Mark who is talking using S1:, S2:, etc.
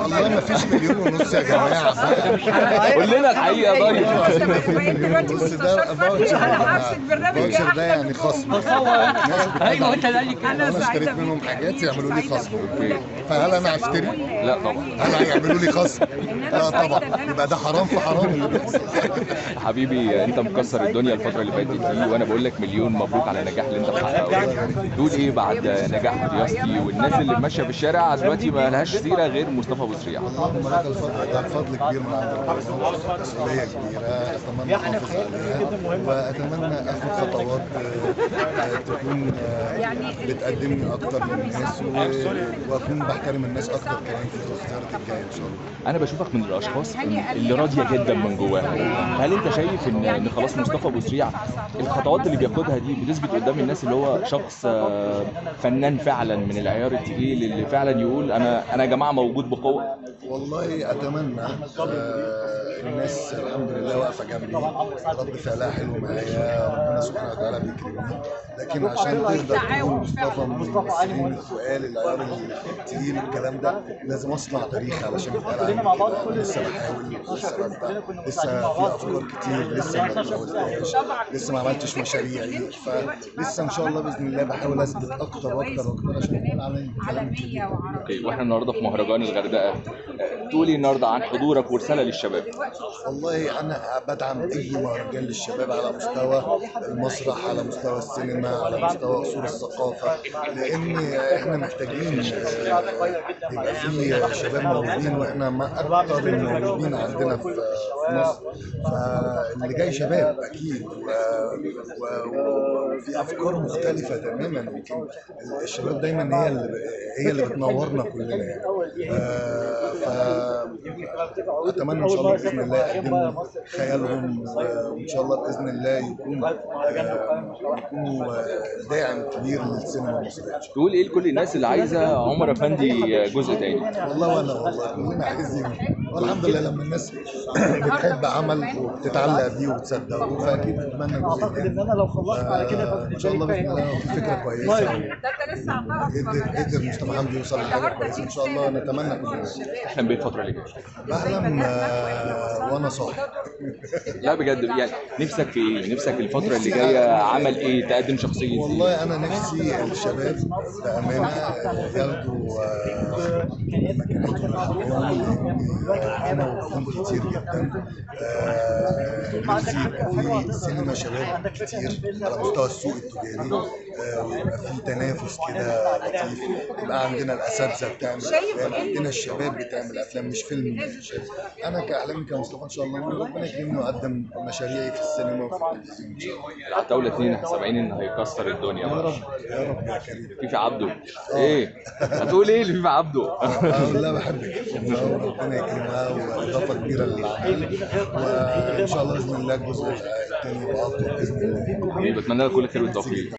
S1: والله ما فيش مليون ونص يا جماعه
S2: قول لنا الحقيقه طيب
S1: بص ده فاوتشر يا جماعه فاوتشر ده يعني خصم ايوه انت انا اشتريت منهم حاجات يعملوا لي خصم فهل انا هشتري؟
S2: لا طبعا
S1: هل هيعملوا لي خصم؟ لا طبعا يبقى ده حرام في حرام اللي بيحصل
S2: حبيبي انت مكسر الدنيا الفتره اللي فاتت دي وانا بقول لك مليون مبروك على النجاح اللي انت محققه تقول ايه بعد نجاح رياضتي والناس اللي ماشيه في الشارع دلوقتي ما لهاش سيره غير مصطفى ابو سريع
S1: اللهم لك الفضل ده فضل كبير من عند ربنا مسؤوليه كبيره اتمنى احافظ عليها واتمنى اخد خطوات آه، آه، تكون آه، بتقدمني اكتر للناس و- واكون بحترم الناس اكتر كمان في الاختيارات الجايه ان شاء الله
S2: انا بشوفك من الاشخاص اللي راضيه جدا من جواها هل انت شايف ان ان خلاص مصطفى ابو سريع الخطوات اللي بياخدها دي بتثبت قدام الناس اللي هو شخص آه، فنان فعلا من العيار التقيل اللي فعلا يقول انا انا يا جماعه موجود بقوه
S1: والله اتمنى آه، الناس الحمد لله واقفه جنبي رد فعلها حلو معايا ربنا سبحانه وتعالى بيكرمني لكن عشان تقدر تكون مصطفى من الممثلين التقال العيار التقيل الكلام ده لازم اصنع تاريخ علشان يتقال عني كده انا لسه بحاول لسه ببدأ لسه في افكار كتير لسه ما اتجوزتهاش لسه ما عملتش مشاريعي فلسه ان شاء الله باذن الله بحاول اثبت اكتر واكتر واكتر عشان يكون عليا كلام كتير
S2: اوكي واحنا النهارده في مهرجان الغردقه آه، تقولي النهارده عن حضورك ورساله للشباب
S1: والله انا بدعم اي مهرجان للشباب على مستوى المسرح على مستوى السينما على مستوى اصول الثقافه لان احنا محتاجين آه، يبقى في شباب موجودين واحنا ما اكتر الموجودين عندنا في في مصر فاللي جاي شباب اكيد و- و- وفي افكار مختلفه تماما يمكن الشباب دايما هي اللي هي اللي بتنورنا كلنا يعني آه، ف اتمنى ان شاء الله باذن الله يقدموا خيالهم و- وان شاء الله باذن الله يكونوا آه، يكونوا آه، داعم كبير للسينما المصريه ان شاء
S2: تقول ايه لكل الناس اللي عايزه عمر افندي جزء تاني
S1: الله والله وانا والله كلنا عايزين والحمد لله لما الناس بتحب عمل وبتتعلق بيه وبتصدقه فاكيد اتمنى جزء
S3: اعتقد ان
S1: تاني
S3: انا لو خلصت على كده
S1: آه، ان شاء الله باذن الله في فكره كويسه
S4: ده انت لسه هتعرف
S1: قدر قدر مصطفى حمدي يوصل لحاجه كويسه ان شاء الله نتمنى كلنا
S2: احلم بيه الفتره اللي جايه
S1: بحلم آه، وانا صاحي
S2: لا بجد يعني نفسك في ايه نفسك الفتره اللي جايه عمل ايه تقدم شخصيه
S1: والله انا نفسي الشباب بامانه ياخدوا آه، مكانتهم حقهم انا وقفهم كتير جدا آه، نفسي يبقى في سينما شباب كتير على مستوى السوق التجاري آه، ويبقى في تنافس كده لطيف يبقى عندنا الاساتذه بتعمل افلام عندنا الشباب بتعمل افلام مش فيلم شاب. انا كاحلامي كمصطفى ان شاء الله إن ربنا يكرمني واقدم مشاريعي في السينما وفي التلفزيون ان شاء الله
S2: العتاوله اتنين احنا سامعين ان هيكسر الدنيا
S1: يا
S2: بقى
S1: رب يا رب يا كريم
S2: فيفي عبده ايه هتقول ايه لفيفي عبده
S1: أقول لا بحبك وربنا يكرمها واضافه كبيره للعمل وان شاء الله باذن الله الجزء الثاني يبقى افضل باذن الله
S2: بتمنى لك كل خير والتوفيق